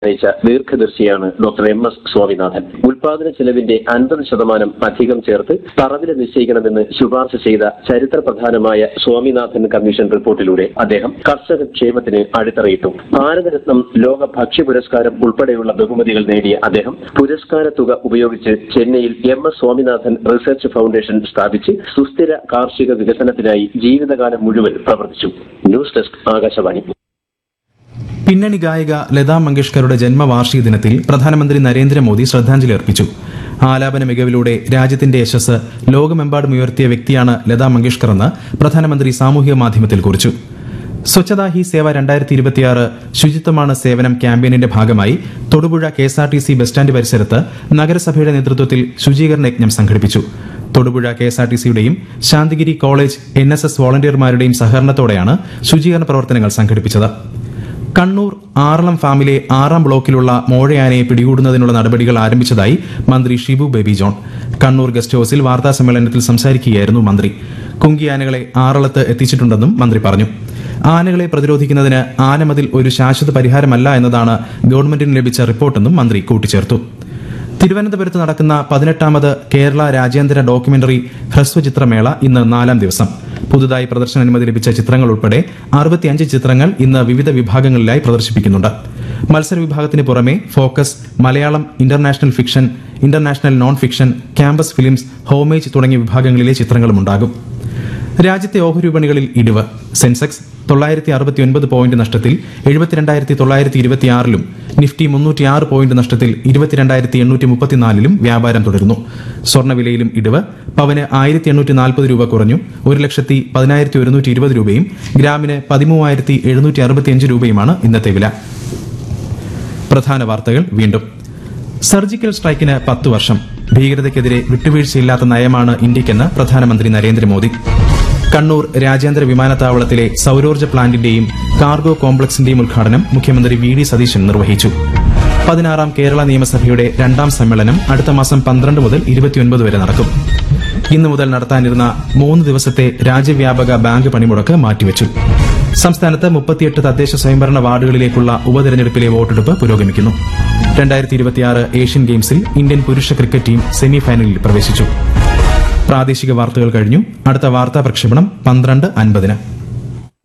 നയിച്ച ദീർഘദർശിയാണ് doctor M S Swaminathan ഉൽപാദന ചെലവിന്റെ അൻപത് ശതമാനം അധികം ചേർത്ത് തറവില നിശ്ചയിക്കണമെന്ന് ശുപാർശ ചെയ്ത ചരിത്ര പ്രധാനമായ സ്വാമിനാഥൻ കമ്മീഷൻ റിപ്പോർട്ടിലൂടെ അദ്ദേഹം കർഷക ക്ഷേമത്തിന് അടിത്തറയിട്ടു ഭാരതരത്നം ലോക ഭക്ഷ്യ പുരസ്കാരം ഉൾപ്പെടെയുള്ള ബഹുമതികൾ നേടിയ അദ്ദേഹം പുരസ്കാര തുക ഉപയോഗിച്ച് ചെന്നൈയിൽ M S Swaminathan research foundation സ്ഥാപിച്ച് സുസ്ഥിര കാർഷിക വികസനത്തിനായി ജീവിതകാലം മുഴുവൻ പ്രവർത്തിച്ചു ന്യൂസ് ഡെസ്ക് ആകാശവാണി പിന്നണി ഗായിക ലതാ മങ്കേഷ്കറുടെ ജന്മവാർഷിക ദിനത്തിൽ പ്രധാനമന്ത്രി നരേന്ദ്രമോദി ശ്രദ്ധാഞ്ജലി അർപ്പിച്ചു ആലാപന മികവിലൂടെ രാജ്യത്തിന്റെ യശസ് ലോകമെമ്പാടും ഉയർത്തിയ വ്യക്തിയാണ് ലതാ മങ്കേഷ്കർ എന്ന് പ്രധാനമന്ത്രി സാമൂഹിക മാധ്യമത്തിൽ കുറിച്ചു സ്വച്ഛതാ ഹി സേവ രണ്ടായിരത്തി ഇരുപത്തിയാറ് ശുചിത്വമാണ് സേവനം ക്യാമ്പയിനിന്റെ ഭാഗമായി Thodupuzha K S R T C bus stand പരിസരത്ത് നഗരസഭയുടെ നേതൃത്വത്തിൽ ശുചീകരണ യജ്ഞം സംഘടിപ്പിച്ചു Thodupuzha K S R T സിയുടെയും Santhigiri college N S S വോളണ്ടിയർമാരുടെയും സഹകരണത്തോടെയാണ് ശുചീകരണ പ്രവർത്തനങ്ങൾ സംഘടിപ്പിച്ചത് കണ്ണൂർ ആറളം ഫാമിലെ ആറാം ബ്ലോക്കിലുള്ള മോഴയാനയെ പിടികൂടുന്നതിനുള്ള നടപടികൾ ആരംഭിച്ചതായി മന്ത്രി ഷിബു ബേബി ജോൺ കണ്ണൂർ ഗസ്റ്റ് ഹൌസിൽ വാർത്താ സമ്മേളനത്തിൽ സംസാരിക്കുകയായിരുന്നു മന്ത്രി കുങ്കിയാനകളെ ആറളത്ത് എത്തിച്ചിട്ടുണ്ടെന്നും മന്ത്രി പറഞ്ഞു ആനകളെ പ്രതിരോധിക്കുന്നതിന് ആനമതിൽ ഒരു ശാശ്വത പരിഹാരമല്ല എന്നതാണ് ഗവൺമെന്റിന് ലഭിച്ച റിപ്പോർട്ടെന്നും മന്ത്രി കൂട്ടിച്ചേർത്തു തിരുവനന്തപുരത്ത് നടക്കുന്ന പതിനെട്ടാമത് കേരള രാജ്യാന്തര ഡോക്യുമെന്ററി ഹ്രസ്വചിത്രമേള ഇന്ന് നാലാം ദിവസം പുതുതായി പ്രദർശനാനുമതി ലഭിച്ച ചിത്രങ്ങൾ ഉൾപ്പെടെ അറുപത്തിയഞ്ച് ചിത്രങ്ങൾ ഇന്ന് വിവിധ വിഭാഗങ്ങളിലായി പ്രദർശിപ്പിക്കുന്നുണ്ട് മത്സര വിഭാഗത്തിന് പുറമെ focus Malayalam international fiction international non fiction campus films homage തുടങ്ങിയ വിഭാഗങ്ങളിലെ ചിത്രങ്ങളുമുണ്ടാകും രാജ്യത്തെ ഓഹരി വിപണികളിൽ ഇടിവ് സെൻസെക്സ് തൊള്ളായിരത്തി അറുപത്തിയൊൻപത് പോയിന്റ് നഷ്ടത്തിൽ എഴുപത്തിരണ്ടായിരത്തി തൊള്ളായിരത്തി ഇരുപത്തിയാറിലും നിഫ്റ്റി മുന്നൂറ്റിയാറ് പോയിന്റ് നഷ്ടത്തിൽ ഇരുപത്തിരണ്ടായിരത്തി എണ്ണൂറ്റി മുപ്പത്തിനാലിലും വ്യാപാരം തുടരുന്നു സ്വർണ്ണവിലയിലും ഇടിവ് പവന് ആയിരത്തി എണ്ണൂറ്റി നാൽപ്പത് രൂപ കുറഞ്ഞു ഒരു ലക്ഷത്തി പതിനായിരത്തി ഒരുന്നൂറ്റി ഇരുപത് രൂപയും ഗ്രാമിന് പതിമൂവായിരത്തി എഴുന്നൂറ്റി അറുപത്തിയഞ്ച് രൂപയുമാണ് ഇന്നത്തെ വില പ്രധാന വാർത്തകൾ വീണ്ടും സർജിക്കൽ സ്ട്രൈക്കിന് പത്ത് വർഷം ഭീകരതയ്ക്കെതിരെ വിട്ടുവീഴ്ചയില്ലാത്ത നയമാണ് ഇന്ത്യക്കെന്ന് പ്രധാനമന്ത്രി നരേന്ദ്രമോദി കണ്ണൂർ രാജ്യാന്തര വിമാനത്താവളത്തിലെ സൌരോർജ്ജ പ്ലാന്റിന്റെയും കാർഗോ കോംപ്ലക്സിന്റെയും ഉദ്ഘാടനം മുഖ്യമന്ത്രി വി ഡി സതീശൻ നിർവഹിച്ചു പതിനാറാം കേരള നിയമസഭയുടെ രണ്ടാം സമ്മേളനം അടുത്ത മാസം പന്ത്രണ്ട് മുതൽ ഇരുപത്തിയൊൻപത് വരെ നടക്കും ഇന്നു മുതൽ നടത്താനിരുന്ന മൂന്ന് ദിവസത്തെ രാജ്യവ്യാപക ബാങ്ക് പണിമുടക്ക് മാറ്റിവെച്ചു സംസ്ഥാനത്ത് മുപ്പത്തിയെട്ട് തദ്ദേശ സ്വയംഭരണ വാർഡുകളിലേക്കുള്ള ഉപതെരഞ്ഞെടുപ്പിലെ വോട്ടെടുപ്പ് പുരോഗമിക്കുന്നു രണ്ടായിരത്തി ഇരുപത്തിയാറ് ഏഷ്യൻ ഗെയിംസിൽ ഇന്ത്യൻ പുരുഷ ക്രിക്കറ്റ് ടീം സെമിഫൈനലിൽ പ്രവേശിച്ചു പ്രാദേശിക വാർത്തകൾ കഴിഞ്ഞു അടുത്ത വാർത്താ പ്രക്ഷേപണം പന്ത്രണ്ട് അൻപതിന്